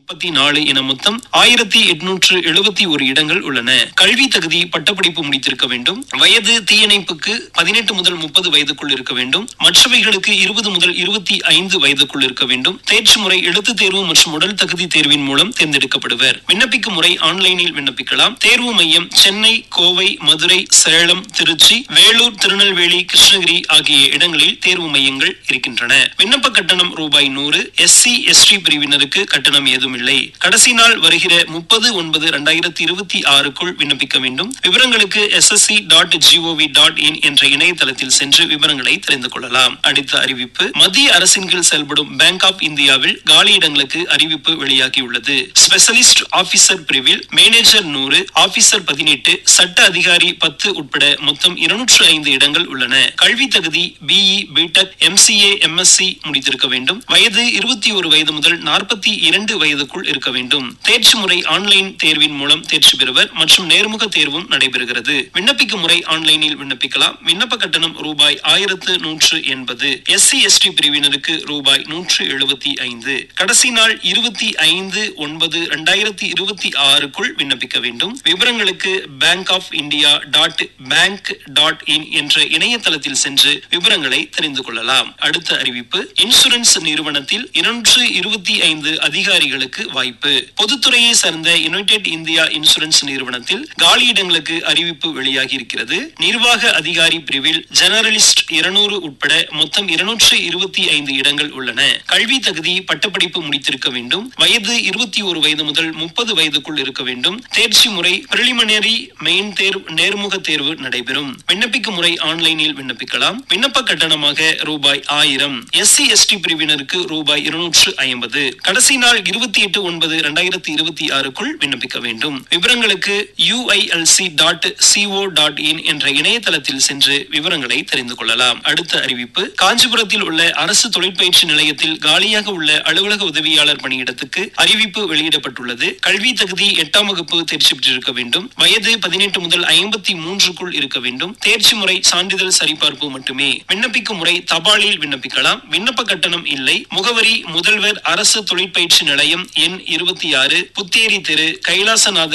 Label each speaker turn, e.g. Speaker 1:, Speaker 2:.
Speaker 1: முப்பத்தி நாலு என மொத்தம் ஆயிரத்தி எட்நூற்று எழுபத்தி ஒரு இடங்கள் உள்ளன கல்வி தகுதி பட்டப்படிப்பு முடித்திருக்க வேண்டும் வயது தீயணைப்புக்கு பதினெட்டு முதல் முப்பது வயதுக்குள் இருக்க வேண்டும் மற்றவைகளுக்கு இருபது முதல் இருபத்தி ஐந்து வயதுக்குள் இருக்க வேண்டும் தேர்ச்சி முறை எழுத்து தேர்வு மற்றும் உடல் தகுதி தேர்வின் மூலம் தேர்ந்தெடுக்கப்படுவர் விண்ணப்பிக்கும் முறை ஆன்லைனில் விண்ணப்பிக்கலாம் தேர்வு மையம் சென்னை கோவை மதுரை சேலம் திருச்சி வேலூர் திருநெல்வேலி கிருஷ்ணகிரி ஆகிய இடங்களில் தேர்வு மையங்கள் இருக்கின்றன விண்ணப்ப கட்டணம் ரூபாய் நூறு எஸ்சி எஸ்டி பிரிவினருக்கு கட்டணம் ஏதும் இல்லை கடைசி நாள் வருகிற முப்பது ஒன்பது இரண்டாயிரத்தி இருபத்தி ஆறுக்குள் விண்ணப்பிக்க வேண்டும் விவரங்களுக்கு SSC dot gov dot in என்ற இணையதளத்தில் சென்று விவரங்களை தெரிந்து கொள்ளலாம் அடுத்த அறிவிப்பு மத்திய அரசின் கீழ் செயல்படும் பேங்க் ஆப் இந்தியாவில் காலியிடங்களுக்கு அறிவிப்பு வெளியாகியுள்ளது ஸ்பெஷலிஸ்ட் ஆபீசர் பிரிவில் மேனேஜர் நூறு ஆபீசர் பதினெட்டு சட்ட அதிகாரி பத்து உட்பட மொத்தம் இருநூற்று ஐந்து இடங்கள் உள்ளன கல்வி தகுதி பிஇ பிடெக் எம்சிஏ எம்எஸ்சி முடித்திருக்க வேண்டும் வயது இருபத்தி ஒரு வயது முதல் நாற்பத்தி இரண்டு வயதுக்குள் இருக்க வேண்டும் தேர்ச்சி முறை ஆன்லைன் தேர்வின் மூலம் தேர்ச்சி பெறுவர் மற்றும் நேர்முக தேர்வும் நடைபெறுகிறது விண்ணப்பிக்கும் முறை ஆன்லைனில் விண்ணப்பிக்கலாம் விண்ணப்ப கட்டணம் ரூபாய் ஆயிரத்து நூற்று எண்பது எஸ்சி எஸ்டி பிரிவினருக்கு ரூபாய் நூற்று எழுபத்தி ஐந்து கடைசி நாள் இருபத்தி ஐந்து ஒன்பது இரண்டாயிரத்தி இருபத்தி ஆறுக்குள் விண்ணப்பிக்க வேண்டும் விவரங்களுக்கு Bank of India dot bank dot in என்ற இணையதளத்தில் சென்று விவரங்களை தெரிந்து கொள்ளலாம் அடுத்த அறிவிப்பு இன்சூரன்ஸ் நிறுவனத்தில் இருநூற்று இருபத்தி ஐந்து அதிகாரிகளுக்கு வாய்ப்பு பொதுத்துறையை சார்ந்த யுனைடெட் இந்தியா இன்சூரன்ஸ் நிறுவனத்தில் காலியிடங்களுக்கு அறிவிப்பு வெளியாகி இருக்கிறது நிர்வாக அதிகாரி பிரிவில் ஜெனரலிஸ்ட் இருநூறு உட்பட மொத்தம் இருநூற்று இருபத்தி ஐந்து இடங்கள் உள்ளன கல்வி தகுதி பட்டப்படிப்பு முடித்திருக்க வேண்டும் வயது இருபத்தி ஒரு வயது முதல் முப்பது வயதுக்குள் இருக்க வேண்டும் தேர்ச்சி முறை பிரிலிமினரி மெயின் தேர்வு நேர்முக தேர்வு நடைபெறும் விண்ணப்பிக்கும் முறை ஆன்லைனில் விண்ணப்பிக்கலாம் விண்ணப்ப கட்டணமாக ரூபாய் ஆயிரம் எஸ்சி எஸ்டி பிரிவினருக்கு ரூபாய் இருநூற்று ஐம்பது கடைசி நாள் இருபத்தி எட்டு ஒன்பது இரண்டாயிரத்தி இருபத்தி ஆறுக்குள் விண்ணப்பிக்க வேண்டும் விவரங்களுக்கு UILC dot co dot in என்ற இணையதளத்தில் சென்று விவரங்களை தெரிந்து கொள்ளலாம் அடுத்த அறிவிப்பு காஞ்சிபுரத்தில் உள்ள அரசு தொழிற்பயிற்சி நிலையத்தில் காலியாக உள்ள அலுவலக உதவியாளர் பணியிடத்துக்கு அறிவிப்பு வெளியிடப்பட்டுள்ளது கல்வி தகுதி எட்டாம் வகுப்பு தேர்ச்சி பெற்றிருக்க வேண்டும் வயது பதினெட்டு முதல் ஐம்பத்தி மூன்றுக்குள் இருக்க வேண்டும் தேர்ச்சி முறை சான்றிதழ் சரிபார்ப்பு மட்டுமே விண்ணப்பிக்கும் முறை தபாலில் விண்ணப்பிக்கலாம் விண்ணப்ப கட்டணம் இல்லை முகவரி முதல்வர் அரசு தொழிற்பயிற்சி நிலையம் எண் இருபத்தி ஆறு புத்தேரி தெரு கைலாசநாதர்